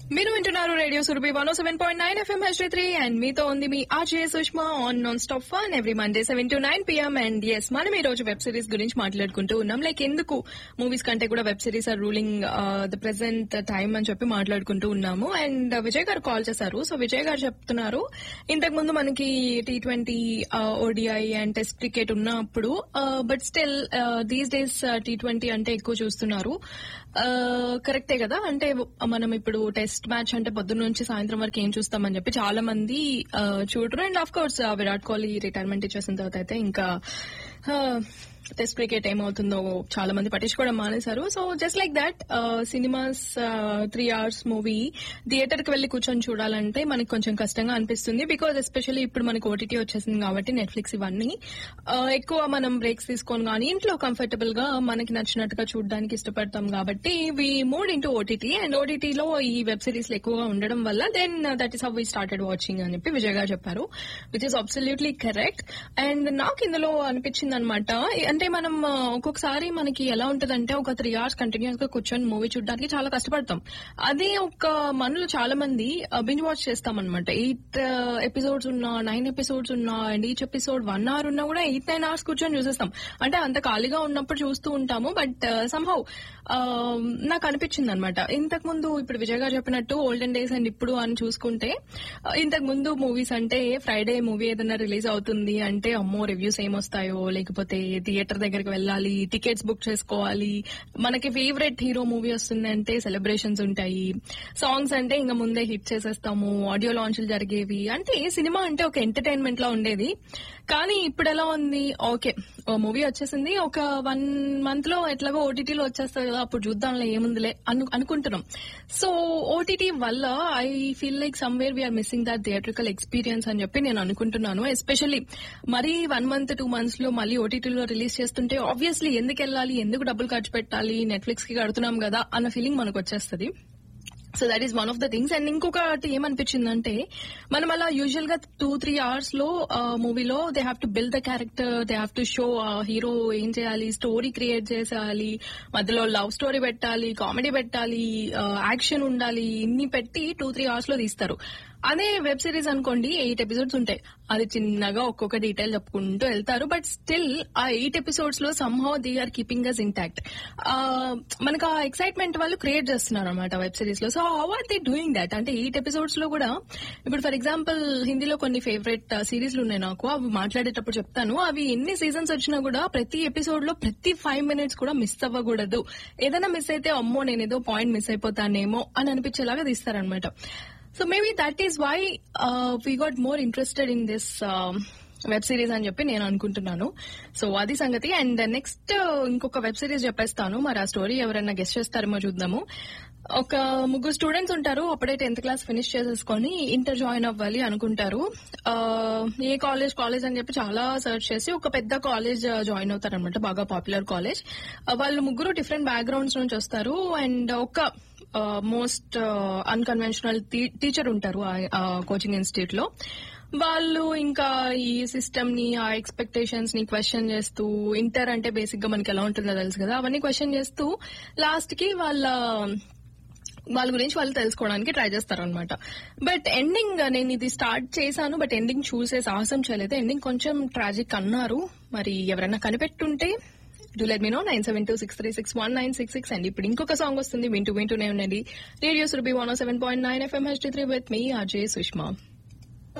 మీరు వింటున్నారు radio Surabhi one seven point nine FM HD three and మీతో ఉంది మీ RJ Sushma on non stop fun every Monday seven to nine PM and yes మనం ఈ రోజు వెబ్ సిరీస్ గురించి మాట్లాడుకుంటూ ఉన్నాం లైక్ ఎందుకు మూవీస్ కంటే కూడా web series are ruling the present time అని చెప్పి మాట్లాడుకుంటూ ఉన్నాము అండ్ విజయ్ గారు కాల్ చేశారు సో విజయ్ గారు చెప్తున్నారు ఇంతకు ముందు మనకి T twenty ODI and test cricket ఉన్నప్పుడు but still these days T twenty అంటే ఎక్కువ చూస్తున్నారు కరెక్టే కదా అంటే మనం ఇప్పుడు టెస్ట్ మ్యాచ్ అంటే పొద్దున్న నుంచి సాయంత్రం వరకు ఏం చూస్తామని చెప్పి చాలా మంది ఆ, చూడరు and of course Virat Kohli retirement ఇచ్చేసిన తర్వాత అయితే ఇంకా టెస్ట్ క్రికెట్ ఏమవుతుందో చాలా మంది పట్టించుకోవడం మానేశారు so just like that cinemas three hours movie theatre కి వెళ్లి కూర్చొని చూడాలంటే మనకి కొంచెం కష్టంగా అనిపిస్తుంది బికాజ్ ఎస్పెషల్లీ ఇప్పుడు మనకి ఓటీటీ వచ్చేసింది కాబట్టి నెట్ఫ్లిక్స్ ఇవన్నీ ఆ, ఎక్కువ మనం బ్రేక్స్ తీసుకొని కానీ ఇంట్లో కంఫర్టబుల్ గా మనకి నచ్చినట్టుగా చూడడానికి ఇష్టపడతాం కాబట్టి we move into OTT and ఓటీటీలో ఈ వెబ్ సిరీస్ ఎక్కువగా ఉండడం వల్ల then that is how we started watching అని చెప్పి విజయ్ గారు చెప్పారు which is absolutely correct and నాకు ఇందులో అనిపించింది అనమాట అంటే మనం ఆ, ఒక్కొక్కసారి మనకి ఎలా ఉంటదంటే ఒక త్రీ అవర్స్ కంటిన్యూస్ గా కూర్చొని మూవీ చూడడానికి చాలా కష్టపడతాం అదే ఒక మనలో చాలా మంది బింజ్ వాచ్ చేస్తాం అనమాట ఎయిట్ ఎపిసోడ్స్ ఉన్నా నైన్ ఎపిసోడ్స్ ఉన్నా and each episode one hour ఉన్నా కూడా ఎయిట్ నైన్ అవర్స్ కూర్చొని చూసేస్తాం అంటే అంత ఖాళీగా ఉన్నప్పుడు చూస్తూ ఉంటాము బట్ సంహౌ నాకు అనిపించింది అనమాట ఇంతకు ముందు ఇప్పుడు విజయ్ గారు చెప్పినట్టు ఓల్డెన్ డేస్ అండ్ ఇప్పుడు అని చూసుకుంటే ఆ, ఇంతకు ముందు మూవీస్ అంటే ఫ్రైడే మూవీ ఏదైనా రిలీజ్ అవుతుంది అంటే అమ్మో రివ్యూస్ ఏమొస్తాయో లేకపోతే థియేటర్ దగ్గరికి వెళ్ళాలి టికెట్స్ బుక్ చేసుకోవాలి మనకి ఫేవరెట్ హీరో మూవీ వస్తుంది అంటే సెలబ్రేషన్స్ ఉంటాయి సాంగ్స్ అంటే ఇంకా ముందే హిట్ చేసేస్తాము ఆడియో లాంచ్లు జరిగేవి అంటే సినిమా అంటే ఒక ఎంటర్టైన్మెంట్ లా ఉండేది కానీ ఇప్పుడు ఎలా ఉంది ఓకే ఓ మూవీ వచ్చేసింది ఒక వన్ మంత్ లో ఎట్లాగో ఓటీటీలో వచ్చేస్తుంది కదా అప్పుడు చూద్దాంలే ఏముందిలే అను అనుకుంటున్నాం సో ఓటీటీ వల్ల I feel like somewhere we are missing that theatrical experience అని చెప్పి నేను అనుకుంటున్నాను ఎస్పెషల్లీ మరీ వన్ మంత్ టూ మంత్స్ లో మళ్ళీ ఓటీటీలో రిలీజ్ చేస్తుంటే ఆబ్వియస్లీ ఎందుకు వెళ్ళాలి ఎందుకు డబ్బులు ఖర్చు పెట్టాలి నెట్ఫ్లిక్స్ కి కడుతున్నాం కదా అన్న ఫీలింగ్ మనకు వచ్చేస్తుంది so that is one of the things and ఇంకొకటి ఏమనిపించిందంటే మనం అలా యూజువల్ గా టూ త్రీ అవర్స్ లో మూవీలో they have to build the character they have to show hero ఏం చేయాలి స్టోరీ క్రియేట్ చేసేయాలి మధ్యలో లవ్ స్టోరీ పెట్టాలి కామెడీ పెట్టాలి యాక్షన్ ఉండాలి ఇన్ని పెట్టి టూ త్రీ అవర్స్ లో తీస్తారు అదే వెబ్ సిరీస్ అనుకోండి ఎయిట్ ఎపిసోడ్స్ ఉంటాయి అది చిన్నగా ఒక్కొక్క డీటెయిల్ చెప్పుకుంటూ వెళ్తారు బట్ స్టిల్ ఆ ఎయిట్ ఎపిసోడ్స్ లో somehow they are keeping us intact మనకు ఆ ఎక్సైట్మెంట్ వాళ్ళు క్రియేట్ చేస్తున్నారు అనమాట వెబ్ సిరీస్ లో so how are they doing that అంటే ఎయిట్ ఎపిసోడ్స్ లో కూడా ఇప్పుడు ఫర్ ఎగ్జాంపుల్ హిందీలో కొన్ని ఫేవరెట్ సిరీస్లు ఉన్నాయి నాకు అవి మాట్లాడేటప్పుడు చెప్తాను అవి ఎన్ని సీజన్స్ వచ్చినా కూడా ప్రతి ఎపిసోడ్ లో ప్రతి ఫైవ్ మినిట్స్ కూడా మిస్ అవ్వకూడదు ఏదైనా మిస్ అయితే అమ్మో నేను ఏదో పాయింట్ మిస్ అయిపోతానేమో అని అనిపించేలాగా తీస్తారనమాట so maybe that is why we got more interested in this web series అని చెప్పి నేను అనుకుంటున్నాను సో అది సంగతి అండ్ నెక్స్ట్ ఇంకొక వెబ్ సిరీస్ చెప్పేస్తాను మరి ఆ స్టోరీ ఎవరైనా గెస్ట్ చేస్తారేమో చూద్దాము ఒక ముగ్గురు స్టూడెంట్స్ ఉంటారు అప్పుడే టెన్త్ క్లాస్ ఫినిష్ చేసేసుకొని ఇంటర్ జాయిన్ అవ్వాలి అనుకుంటారు ఆ, ఏ కాలేజ్ కాలేజ్ అని చెప్పి చాలా సర్చ్ చేసి ఒక పెద్ద కాలేజ్ జాయిన్ అవుతారు అనమాట బాగా పాపులర్ కాలేజ్ వాళ్ళు ముగ్గురు డిఫరెంట్ బ్యాక్గ్రౌండ్స్ నుంచి వస్తారు అండ్ ఒక మోస్ట్ అన్కన్వెన్షనల్ టీచర్ ఉంటారు ఆ కోచింగ్ ఇన్స్టిట్యూట్ లో వాళ్ళు ఇంకా ఈ సిస్టమ్ ని ఆ ఎక్స్పెక్టేషన్స్ ని క్వశ్చన్ చేస్తూ ఇంటర్ అంటే బేసిక్ గా మనకి ఎలా ఉంటుందో తెలుసు కదా అవన్నీ క్వశ్చన్ చేస్తూ లాస్ట్ కి వాళ్ళ వాళ్ళ గురించి వాళ్ళు తెలుసుకోవడానికి ట్రై చేస్తారనమాట బట్ ఎండింగ్ నేను ఇది స్టార్ట్ చేశాను బట్ ఎండింగ్ చూసే సాహసం చేయలేదు ఎండింగ్ కొంచెం ట్రాజిక్ అన్నారు మరి ఎవరైనా కనిపెట్టుంటే do let me know nine seven two six three six one nine six six and ఇప్పుడు ఇంకొక సాంగ్ వస్తుంది వింటూ వింటూనే ఉండండి radio Surabhi one seven point nine FM H three with మీ అజయ్ సుష్మా